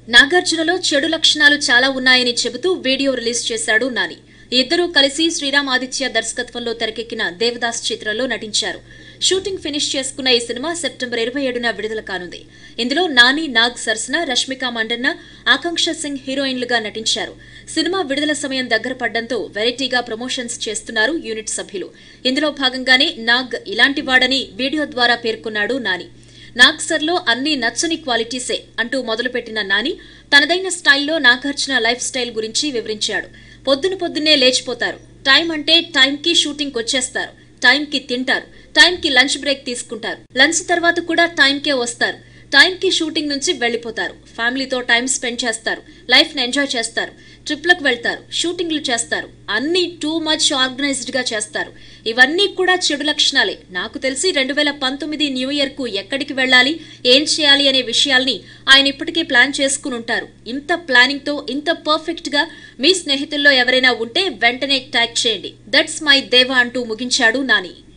నాగార్జునలో చెడు లక్షణాలు చాలా ఉన్నాయని చెబుతూ వీడియో రిలీజ్ చేశాడు నాని ఈ ఇద్దరూ కలిసి శ్రీరామ్ ఆదిత్య దర్శకత్వంలో తెరకెక్కిన దేవదాస్ చిత్రంలో నటించారు షూటింగ్ ఫినిష్ చేసుకున్న ఈ సినిమా సెప్టెంబర్ ఇరవై ఏడున విడుదల కానుంది ఇందులో నాని నాగ్ సరసన రష్మిక మండన్న ఆకాంక్ష సింగ్ హీరోయిన్లుగా నటించారు సినిమా విడుదల సమయం దగ్గర పడ్డంతో వెరైటీగా ప్రమోషన్స్ చేస్తున్నారు యూనిట్ సభ్యులు ఇందులో భాగంగానే నాగ్ ఇలాంటి వాడని వీడియో ద్వారా పేర్కొన్నాడు నాని నాగ్సర్లో అన్ని నచ్చని క్వాలిటీసే అంటూ మొదలుపెట్టిన నాని తనదైన స్టైల్లో నాగార్జున లైఫ్ స్టైల్ గురించి వివరించాడు పొద్దున పొద్దున్నే లేచిపోతారు టైం అంటే టైంకి షూటింగ్కి వచ్చేస్తారు టైంకి తింటారు టైంకి లంచ్ బ్రేక్ తీసుకుంటారు లంచ్ తర్వాత కూడా టైంకే వస్తారు టైంకి షూటింగ్ నుంచి వెళ్లిపోతారు ఫ్యామిలీతో టైం స్పెండ్ చేస్తారు లైఫ్ని ఎంజాయ్ చేస్తారు ట్రిప్లకు వెళ్తారు షూటింగ్లు చేస్తారు అన్నీ టూ మచ్ ఆర్గనైజ్డ్ గా చేస్తారు ఇవన్నీ కూడా చెడు లక్షణాలే నాకు తెలిసి రెండు వేల పంతొమ్మిది న్యూ ఇయర్ కు ఎక్కడికి వెళ్ళాలి ఏం చేయాలి అనే విషయాల్ని ఆయన ఇప్పటికే ప్లాన్ చేసుకుని ఉంటారు ఇంత ప్లానింగ్ తో ఇంత పర్ఫెక్ట్ గా మీ స్నేహితుల్లో ఎవరైనా ఉంటే వెంటనే ట్యాగ్ చేయండి దట్స్ మై దేవా అంటూ ముగించాడు నాని